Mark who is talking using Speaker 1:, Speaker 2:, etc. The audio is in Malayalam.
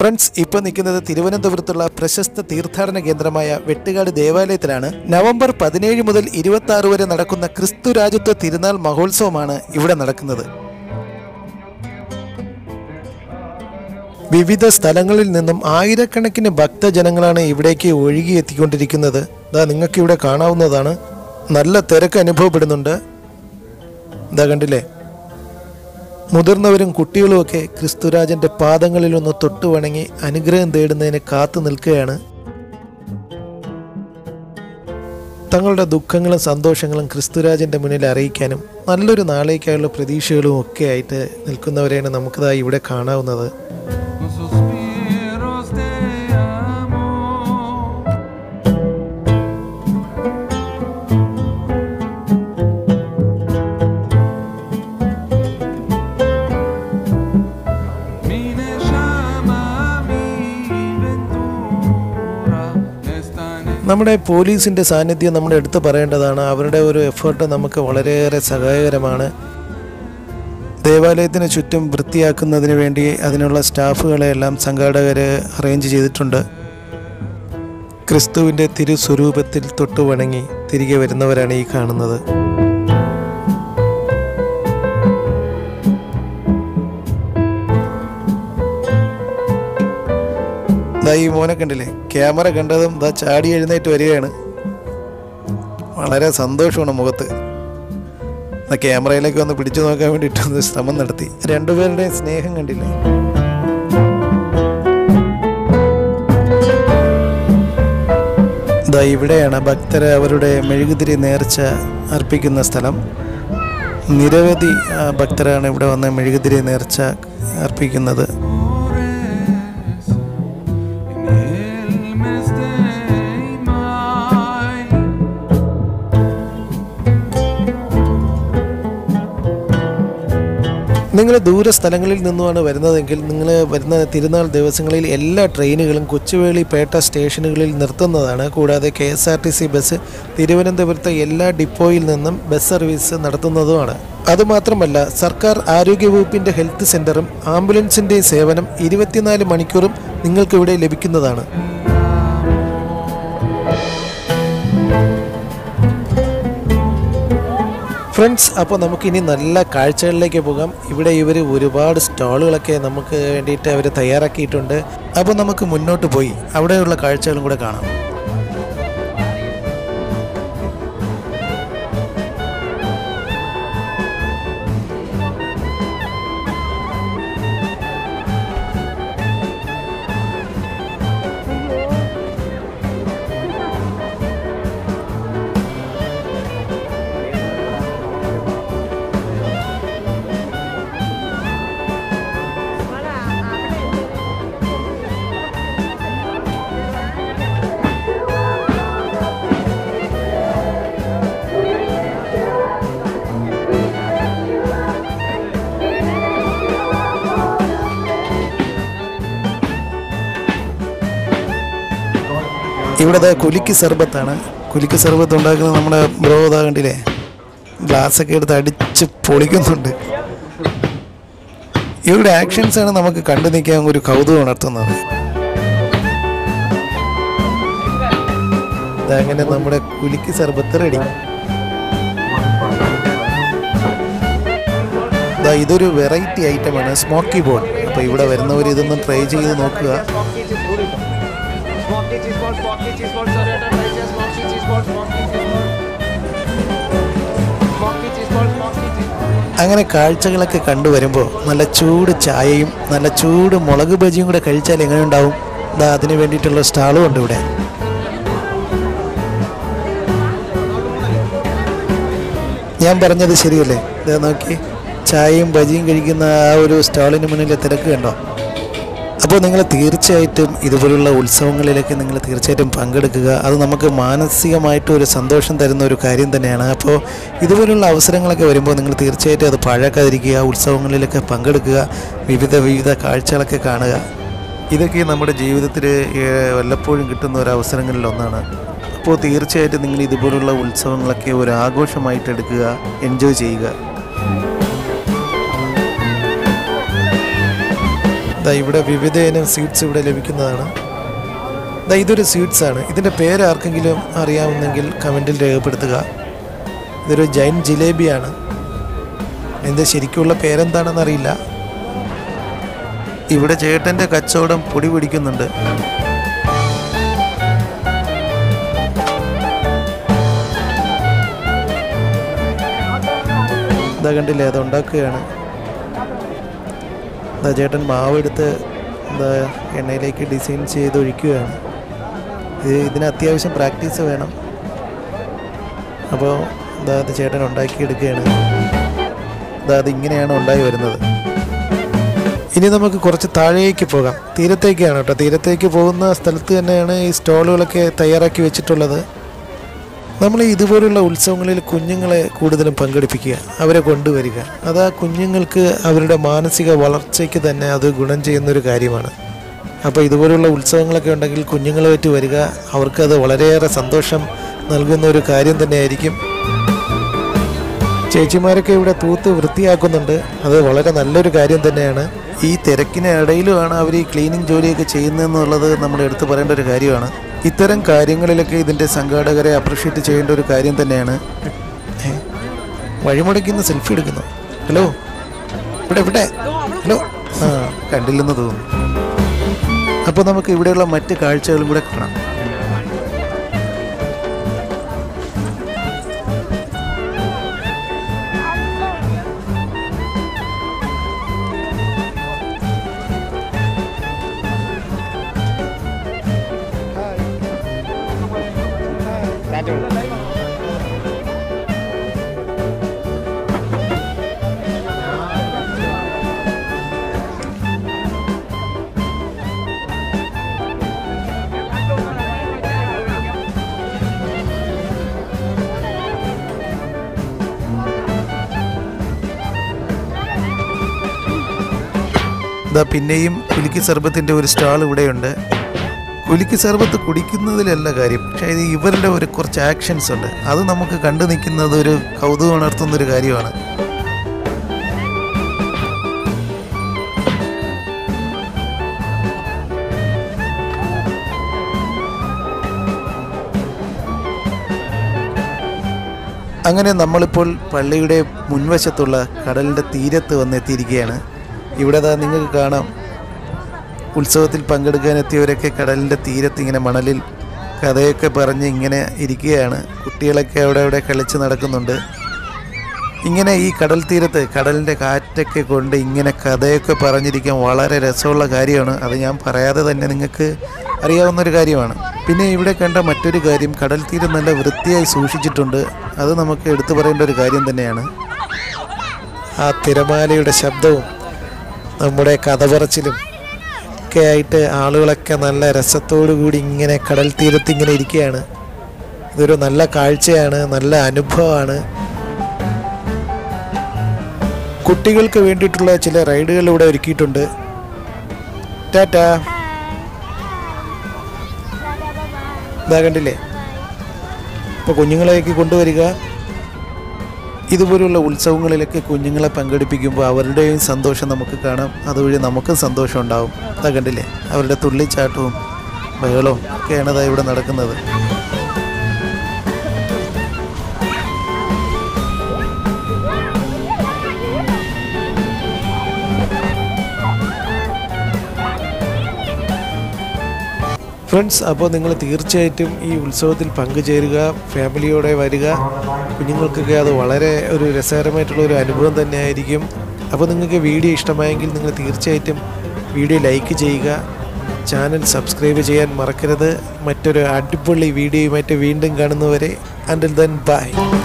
Speaker 1: ഫ്രണ്ട്സ് ഇപ്പൊ നിൽക്കുന്നത് തിരുവനന്തപുരത്തുള്ള പ്രശസ്ത തീർത്ഥാടന കേന്ദ്രമായ വെട്ടുകാട് ദേവാലയത്തിലാണ് നവംബർ പതിനേഴ് മുതൽ ഇരുപത്തി ആറ് വരെ നടക്കുന്ന ക്രിസ്തു രാജ്യത്വ തിരുനാൾ മഹോത്സവമാണ് ഇവിടെ നടക്കുന്നത് വിവിധ സ്ഥലങ്ങളിൽ നിന്നും ആയിരക്കണക്കിന് ഭക്തജനങ്ങളാണ് ഇവിടേക്ക് ഒഴുകി എത്തിക്കൊണ്ടിരിക്കുന്നത് ഇതാ നിങ്ങൾക്ക് ഇവിടെ കാണാവുന്നതാണ് നല്ല തിരക്ക് അനുഭവപ്പെടുന്നുണ്ട് ഇതാ കണ്ടില്ലേ മുതിർന്നവരും കുട്ടികളുമൊക്കെ ക്രിസ്തുരാജന്റെ പാദങ്ങളിൽ ഒന്ന് തൊട്ടു വണങ്ങി അനുഗ്രഹം തേടുന്നതിന് കാത്തു നിൽക്കുകയാണ് തങ്ങളുടെ ദുഃഖങ്ങളും സന്തോഷങ്ങളും ക്രിസ്തുരാജന്റെ മുന്നിൽ അറിയിക്കാനും നല്ലൊരു നാളേക്കായുള്ള പ്രതീക്ഷകളും ഒക്കെ ആയിട്ട് നിൽക്കുന്നവരെയാണ് നമുക്കിതായി ഇവിടെ കാണാവുന്നത്
Speaker 2: con suspiros de amor. Mi llama mi ventura está en
Speaker 1: നമ്മുടെ പോലീസിന്റെ സാന്നിധ്യം നമ്മൾ എടുത്തു പറയേണ്ടതാണ് അവരുടെ ഒരു എഫേർട്ട് നമുക്ക് വളരെയേറെ സഹായകരമാണ് ദേവാലയത്തിന് ചുറ്റും വൃത്തിയാക്കുന്നതിന് വേണ്ടി അതിനുള്ള സ്റ്റാഫുകളെ എല്ലാം സംഘാടകർ അറേഞ്ച് ചെയ്തിട്ടുണ്ട് ക്രിസ്തുവിൻ്റെ തിരുസ്വരൂപത്തിൽ തൊട്ടു വണങ്ങി തിരികെ വരുന്നവരാണ് ഈ കാണുന്നത് ദാ ഈ മോനെ കണ്ടില്ലേ ക്യാമറ കണ്ടതും ദാ ചാടി എഴുന്നേറ്റ് വരികയാണ് വളരെ സന്തോഷമാണ് മുഖത്ത് ആ ക്യാമറയിലേക്ക് ഒന്ന് പിടിച്ചു നോക്കാൻ വേണ്ടിയിട്ട് ഒന്ന് ശ്രമം നടത്തി രണ്ടുപേരുടെ സ്നേഹം കണ്ടില്ലേ ദാ ഇവിടെയാണ് ഭക്തരെ അവരുടെ മെഴുകുതിരി നേർച്ച അർപ്പിക്കുന്ന സ്ഥലം നിരവധി ആ, ഭക്തരാണ് ഇവിടെ വന്ന് മെഴുകുതിരി നേർച്ച അർപ്പിക്കുന്നത്
Speaker 2: amores en el mes de mayo.
Speaker 1: നിങ്ങൾ ദൂര സ്ഥലങ്ങളിൽ നിന്നുമാണ് വരുന്നതെങ്കിൽ നിങ്ങൾ വരുന്ന തിരുനാൾ ദിവസങ്ങളിൽ എല്ലാ ട്രെയിനുകളും കൊച്ചുവേളി പേട്ട സ്റ്റേഷനുകളിൽ നിർത്തുന്നതാണ് കൂടാതെ K S R T C bus തിരുവനന്തപുരത്തെ എല്ലാ ഡിപ്പോയിൽ നിന്നും ബസ് സർവീസ് നടത്തുന്നതുമാണ് അതുമാത്രമല്ല സർക്കാർ ആരോഗ്യവകുപ്പിൻ്റെ ഹെൽത്ത് സെൻ്ററും ആംബുലൻസിൻ്റെയും സേവനം ഇരുപത്തിനാല് മണിക്കൂറും നിങ്ങൾക്കിവിടെ ലഭിക്കുന്നതാണ് ഫ്രണ്ട്സ് അപ്പോൾ നമുക്കിനി നല്ല കാഴ്ചകളിലേക്ക് പോകാം ഇവിടെ ഇവർ ഒരുപാട് സ്റ്റാളുകളൊക്കെ നമുക്ക് വേണ്ടിയിട്ട് അവർ തയ്യാറാക്കിയിട്ടുണ്ട് അപ്പോൾ നമുക്ക് മുന്നോട്ട് പോയി അവിടെയുള്ള കാഴ്ചകളും കൂടെ കാണാം ഇവിടെ ദാ കുലിക്ക് സർബത്താണ് കുലിക്ക് സർബത്ത് ഉണ്ടാക്കുന്നത് നമ്മുടെ ബ്രോ ഇതാ കണ്ടില്ലേ ഗ്ലാസ്സൊക്കെ എടുത്ത് അടിച്ച് പൊളിക്കുന്നുണ്ട് ഇവരുടെ ആക്ഷൻസ് ആണ് നമുക്ക് കണ്ടു നിൽക്കാൻ ഒരു കൗതുകം ഉണർത്തുന്നത് അങ്ങനെ നമ്മുടെ കുലിക്ക് സർബത്ത് റെഡി ദാ ഇതൊരു വെറൈറ്റി ഐറ്റമാണ് സ്മോക്കി ബോൾ അപ്പോൾ ഇവിടെ വരുന്നവർ ഇതൊന്നും ട്രൈ ചെയ്ത് നോക്കുക
Speaker 3: Smoky cheese ball, smoky cheese ball, sorry, I don't like smoky cheese ball, smoky cheese ball. Smoky cheese ball, smoky cheese ball.
Speaker 1: അങ്ങനെ കാഴ്ചകളൊക്കെ കണ്ടുവരുമ്പോൾ നല്ല ചൂട് ചായയും നല്ല ചൂട് മുളക് ബജിയും കൂടെ കഴിച്ചാൽ എങ്ങനെ ഉണ്ടാവും ദാ അതിന് വേണ്ടിയിട്ടുള്ള സ്റ്റാളും ഉണ്ട് ഇവിടെ ഞാൻ പറഞ്ഞത് ശരിയല്ലേ ഇതാ നോക്കി ചായയും ബജിയും കഴിക്കുന്ന ആ ഒരു സ്റ്റാളിന് മുന്നിലെ തിരക്ക് കണ്ടോ അപ്പോൾ നിങ്ങൾ തീർച്ചയായിട്ടും ഇതുപോലുള്ള ഉത്സവങ്ങളിലൊക്കെ നിങ്ങൾ തീർച്ചയായിട്ടും പങ്കെടുക്കുക അത് നമുക്ക് മാനസികമായിട്ട് ഒരു സന്തോഷം തരുന്ന ഒരു കാര്യം തന്നെയാണ് അപ്പോൾ ഇതുപോലുള്ള അവസരങ്ങളൊക്കെ വരുമ്പോൾ നിങ്ങൾ തീർച്ചയായിട്ടും അത് പഴക്കാതിരിക്കുക ഉത്സവങ്ങളിലൊക്കെ പങ്കെടുക്കുക വിവിധ വിവിധ കാഴ്ചകളൊക്കെ കാണുക ഇതൊക്കെ നമ്മുടെ ജീവിതത്തിൽ ഏഹ്, വല്ലപ്പോഴും കിട്ടുന്ന ഒരു അവസരങ്ങളിൽ ഒന്നാണ് അപ്പോൾ തീർച്ചയായിട്ടും നിങ്ങൾ ഇതുപോലുള്ള ഉത്സവങ്ങളൊക്കെ ഒരു ആഘോഷമായിട്ട് എടുക്കുക എൻജോയ് ചെയ്യുക ദാ ഇവിടെ വിവിധ ഇനം സ്വീറ്റ്സ് ഇവിടെ ലഭിക്കുന്നതാണ് ദാ ഇതൊരു സ്വീറ്റ്സ് ആണ് ഇതിൻ്റെ പേര് ആർക്കെങ്കിലും അറിയാവുന്നെങ്കിൽ കമൻറ്റിൽ രേഖപ്പെടുത്തുക ഇതൊരു ജൈൻ ജിലേബിയാണ് എൻ്റെ ശരിക്കുള്ള പേരെന്താണെന്ന് അറിയില്ല ഇവിടെ ചേട്ടൻ്റെ കച്ചവടം പൊടി പിടിക്കുന്നുണ്ട് ഇതാ കണ്ടില്ലേ അത് ഉണ്ടാക്കുകയാണ് ഇതാ ചേട്ടൻ മാവെടുത്ത് എന്താ എണ്ണയിലേക്ക് ഡിസൈൻ ചെയ്ത് ഒഴിക്കുകയാണ് ഇത് ഇതിന് അത്യാവശ്യം പ്രാക്ടീസ് വേണം അപ്പോൾ ഇതാ അത് ചേട്ടൻ ഉണ്ടാക്കിയെടുക്കുകയാണ് ഇതാ അത് ഇങ്ങനെയാണ് ഉണ്ടായി വരുന്നത് ഇനി നമുക്ക് കുറച്ച് താഴേക്ക് പോകാം തീരത്തേക്കാണ് കേട്ടോ തീരത്തേക്ക് പോകുന്ന സ്ഥലത്ത് തന്നെയാണ് ഈ സ്റ്റോളുകളൊക്കെ തയ്യാറാക്കി വെച്ചിട്ടുള്ളത് നമ്മൾ ഇതുപോലുള്ള ഉത്സവങ്ങളിൽ കുഞ്ഞുങ്ങളെ കൂടുതലും പങ്കെടുപ്പിക്കുക അവരെ കൊണ്ടുവരിക അത് ആ കുഞ്ഞുങ്ങൾക്ക് അവരുടെ മാനസിക വളർച്ചയ്ക്ക് തന്നെ അത് ഗുണം ചെയ്യുന്നൊരു കാര്യമാണ് അപ്പോൾ ഇതുപോലുള്ള ഉത്സവങ്ങളൊക്കെ ഉണ്ടെങ്കിൽ കുഞ്ഞുങ്ങളുമായിട്ട് വരിക അവർക്കത് വളരെയേറെ സന്തോഷം നൽകുന്ന ഒരു കാര്യം തന്നെയായിരിക്കും ചേച്ചിമാരൊക്കെ ഇവിടെ തൂത്ത് വൃത്തിയാക്കുന്നുണ്ട് അത് വളരെ നല്ലൊരു കാര്യം തന്നെയാണ് ഈ തിരക്കിന് ഇടയിലുമാണ് അവർ ഈ ക്ലീനിങ് ജോലിയൊക്കെ ചെയ്യുന്നതെന്നുള്ളത് നമ്മൾ എടുത്തു പറയേണ്ട ഒരു കാര്യമാണ് ഇത്തരം കാര്യങ്ങളിലൊക്കെ ഇതിൻ്റെ സംഘാടകരെ അപ്രിഷ്യേറ്റ് ചെയ്യേണ്ട ഒരു കാര്യം തന്നെയാണ് ഏ? വഴിമുടക്കുന്ന സെൽഫി എടുക്കുന്നു ഹലോ ഇവിടെ ഇവിടെ ഹലോ ആ കണ്ടില്ലെന്ന് തോന്നുന്നു അപ്പോൾ നമുക്ക് ഇവിടെയുള്ള മറ്റ് കാഴ്ചകളും കൂടെ കാണാം ഇതാ പിന്നെയും കുലുക്കി സർബത്തിൻ്റെ ഒരു സ്റ്റാൾ ഇവിടെയുണ്ട് കുലുക്കി സർബത്ത് കുടിക്കുന്നതിലല്ല കാര്യം പക്ഷേ ഇത് ഇവരുടെ ഒരു കുറച്ച് ആക്ഷൻസ് ഉണ്ട് അത് നമുക്ക് കണ്ടു നിൽക്കുന്നത് ഒരു കൗതുകം ഉണർത്തുന്ന ഒരു കാര്യമാണ് അങ്ങനെ നമ്മളിപ്പോൾ പള്ളിയുടെ മുൻവശത്തുള്ള കടലിൻ്റെ തീരത്ത് വന്നെത്തിയിരിക്കുകയാണ് ഇവിടെ ദാ നിങ്ങൾക്ക് കാണാം ഉത്സവത്തിൽ പങ്കെടുക്കാൻ എത്തിയവരൊക്കെ കടലിൻ്റെ തീരത്ത് ഇങ്ങനെ മണലിൽ കഥയൊക്കെ പറഞ്ഞ് ഇങ്ങനെ ഇരിക്കുകയാണ് കുട്ടികളൊക്കെ അവിടെ അവിടെ കളിച്ച് നടക്കുന്നുണ്ട് ഇങ്ങനെ ഈ കടൽ തീരത്ത് കടലിൻ്റെ കാറ്റൊക്കെ കൊണ്ട് ഇങ്ങനെ കഥയൊക്കെ പറഞ്ഞിരിക്കാൻ വളരെ രസമുള്ള കാര്യമാണ് അത് ഞാൻ പറയാതെ തന്നെ നിങ്ങൾക്ക് അറിയാവുന്ന ഒരു കാര്യമാണ് പിന്നെ ഇവിടെ കണ്ട മറ്റൊരു കാര്യം കടൽ തീരം നല്ല വൃത്തിയായി സൂക്ഷിച്ചിട്ടുണ്ട് അത് നമുക്ക് എടുത്തു പറയേണ്ട ഒരു കാര്യം തന്നെയാണ് ആ തിരമാലയുടെ ശബ്ദവും നമ്മുടെ കഥ പറച്ചിലും ഒക്കെ ആയിട്ട് ആളുകളൊക്കെ നല്ല രസത്തോടു കൂടി ഇങ്ങനെ കടൽ തീരത്ത് ഇങ്ങനെ ഇരിക്കുകയാണ് ഇതൊരു നല്ല കാഴ്ചയാണ് നല്ല അനുഭവമാണ് കുട്ടികൾക്ക് വേണ്ടിയിട്ടുള്ള ചില റൈഡുകൾ ഇവിടെ ഒരുക്കിയിട്ടുണ്ട് ടാറ്റാ ഇതാ കണ്ടില്ലേ ഇപ്പോൾ കുഞ്ഞുങ്ങളെയൊക്കെ കൊണ്ടുവരിക ഇതുപോലുള്ള ഉത്സവങ്ങളിലൊക്കെ കുഞ്ഞുങ്ങളെ പങ്കെടുപ്പിക്കുമ്പോൾ അവരുടെയും സന്തോഷം നമുക്ക് കാണാം അതുവഴി നമുക്കും സന്തോഷം ഉണ്ടാവും അതാ കണ്ടില്ലേ അവരുടെ തുള്ളിച്ചാട്ടവും ബഹളവും ഒക്കെയാണ് അതാ ഇവിടെ നടക്കുന്നത് ഫ്രണ്ട്സ് അപ്പോൾ നിങ്ങൾ തീർച്ചയായിട്ടും ഈ ഉത്സവത്തിൽ പങ്കുചേരുക ഫാമിലിയോടെ വരിക കുഞ്ഞുങ്ങൾക്കൊക്കെ അത് വളരെ ഒരു രസകരമായിട്ടുള്ള ഒരു അനുഭവം തന്നെയായിരിക്കും അപ്പോൾ നിങ്ങൾക്ക് വീഡിയോ ഇഷ്ടമായെങ്കിൽ നിങ്ങൾ തീർച്ചയായിട്ടും വീഡിയോ ലൈക്ക് ചെയ്യുക ചാനൽ സബ്സ്ക്രൈബ് ചെയ്യാൻ മറക്കരുത് മറ്റൊരു അടിപൊളി വീഡിയോയുമായിട്ട് വീണ്ടും കാണുന്നവരെ അൻഡിൽ ദെൻ ബൈ